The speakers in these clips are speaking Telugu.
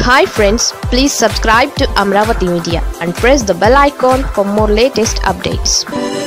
hi friends please subscribe to Amaravati media and press the bell icon for more latest updates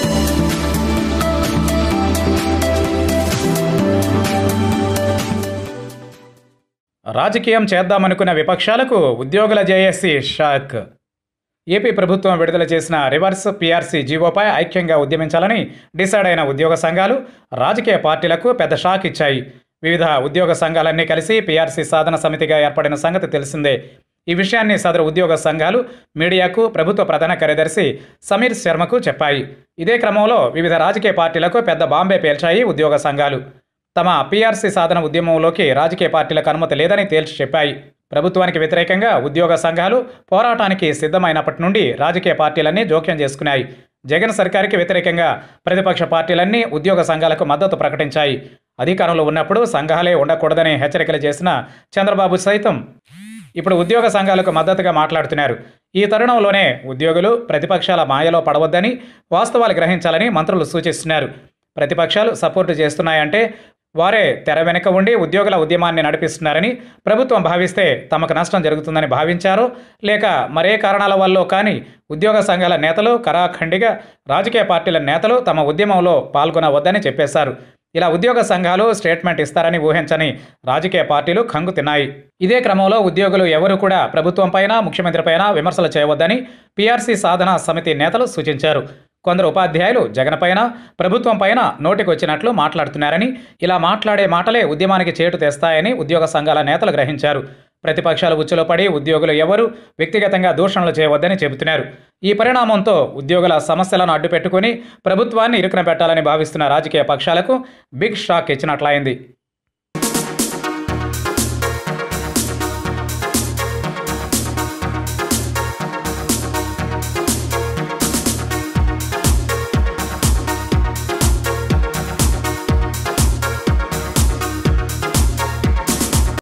రాజకీయం చేద్దామనుకున్న విపక్షాలకు ఉద్యోగుల జేఏసీ షాక్ ఏపీ ప్రభుత్వం విడుదల చేసిన రివర్స్ పీఆర్సీ జీవోపై ఐక్యంగా ఉద్యమించాలని డిసైడ్ అయిన ఉద్యోగ సంఘాలు రాజకీయ పార్టీలకు పెద్ద షాక్ ఇచ్చాయి వివిధ ఉద్యోగ సంఘాలన్నీ కలిసి పీఆర్సీ సాధన సమితిగా ఏర్పడిన సంగతి తెలిసిందే ఈ విషయాన్ని సదరు ఉద్యోగ సంఘాలు మీడియాకు ప్రభుత్వ ప్రధాన కార్యదర్శి సమీర్ శర్మకు చెప్పాయి ఇదే క్రమంలో వివిధ రాజకీయ పార్టీలకు పెద్ద బాంబే పేల్చాయి ఉద్యోగ సంఘాలు తమ పీఆర్సీ సాధన ఉద్యమంలోకి రాజకీయ పార్టీలకు అనుమతి లేదని తేల్చి చెప్పాయి ప్రభుత్వానికి వ్యతిరేకంగా ఉద్యోగ సంఘాలు పోరాటానికి సిద్ధమైనప్పటి నుండి రాజకీయ పార్టీలన్నీ జోక్యం చేసుకున్నాయి జగన్ సర్కార్కి వ్యతిరేకంగా ప్రతిపక్ష పార్టీలన్నీ ఉద్యోగ సంఘాలకు మద్దతు ప్రకటించాయి అధికారంలో ఉన్నప్పుడు సంఘాలే ఉండకూడదని హెచ్చరికలు చేసిన చంద్రబాబు సైతం ఇప్పుడు ఉద్యోగ సంఘాలకు మద్దతుగా మాట్లాడుతున్నారు ఈ తరుణంలోనే ఉద్యోగులు ప్రతిపక్షాల మాయలో పడవద్దని వాస్తవాలు గ్రహించాలని మంత్రులు సూచిస్తున్నారు ప్రతిపక్షాలు సపోర్టు చేస్తున్నాయంటే వారే తెర వెనుక ఉండి ఉద్యోగుల ఉద్యమాన్ని నడిపిస్తున్నారని ప్రభుత్వం భావిస్తే తమకు నష్టం జరుగుతుందని భావించారో లేక మరే కారణాల వల్ల కానీ ఉద్యోగ సంఘాల నేతలు కరాఖండిగా రాజకీయ పార్టీల నేతలు తమ ఉద్యమంలో పాల్గొనవద్దని చెప్పేశారు ఇలా ఉద్యోగ సంఘాలు స్టేట్మెంట్ ఇస్తారని ఊహించని రాజకీయ పార్టీలు కంగు తిన్నాయి ఇదే క్రమంలో ఉద్యోగులు ఎవరు కూడా ప్రభుత్వంపైన ముఖ్యమంత్రిపైన విమర్శలు చేయవద్దని పీఆర్సీ సాధన సమితి నేతలు సూచించారు కొందరు ఉపాధ్యాయులు జగన్పైన ప్రభుత్వంపైన నోటికొచ్చినట్లు మాట్లాడుతున్నారని ఇలా మాట్లాడే మాటలే ఉద్యమానికి చేటు తెస్తాయని ఉద్యోగ సంఘాల నేతలు గ్రహించారు ప్రతిపక్షాలు ఉచ్చులో పడి ఉద్యోగులు ఎవరు వ్యక్తిగతంగా దూషణలు చేయవద్దని చెబుతున్నారు ఈ పరిణామంతో ఉద్యోగుల సమస్యలను అడ్డుపెట్టుకుని ప్రభుత్వాన్ని ఇరుకున పెట్టాలని భావిస్తున్న రాజకీయ పక్షాలకు బిగ్ షాక్ ఇచ్చినట్లయింది